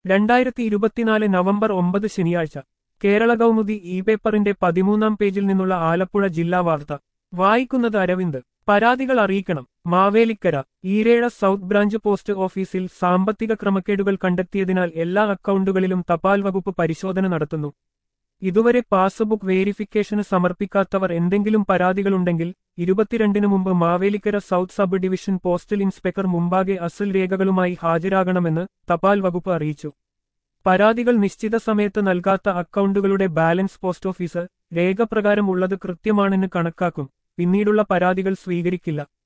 രണ്ടായിരത്തി ഇരുപത്തിനാല് നവംബർ ഒമ്പത് ശനിയാഴ്ച കേരള കൗമുദി ഇ പേപ്പറിന്റെ പതിമൂന്നാം പേജിൽ നിന്നുള്ള ആലപ്പുഴ ജില്ലാ വാർത്ത വായിക്കുന്നത് അരവിന്ദ് പരാതികൾ അറിയിക്കണം Mavelikkara Eerezha south branch post ഓഫീസിൽ സാമ്പത്തിക ക്രമക്കേടുകൾ കണ്ടെത്തിയതിനാൽ എല്ലാ അക്കൗണ്ടുകളിലും തപാൽ വകുപ്പ് പരിശോധന നടത്തുന്നു ഇതുവരെ പാസ്ബുക്ക് വേരിഫിക്കേഷന് സമർപ്പിക്കാത്തവർ എന്തെങ്കിലും പരാതികളുണ്ടെങ്കിൽ ഇരുപത്തിരണ്ടിന് മുമ്പ് Mavelikkara south sub division postal inspector മുമ്പാകെ അസൽ രേഖകളുമായി ഹാജരാകണമെന്ന് തപാൽ വകുപ്പ് അറിയിച്ചു പരാതികൾ നിശ്ചിത സമയത്ത് നൽകാത്ത അക്കൗണ്ടുകളുടെ ബാലൻസ് പോസ്റ്റ് ഓഫീസ് രേഖപ്രകാരം ഉള്ളത് കൃത്യമാണെന്ന് കണക്കാക്കും പിന്നീടുള്ള പരാതികൾ സ്വീകരിക്കില്ല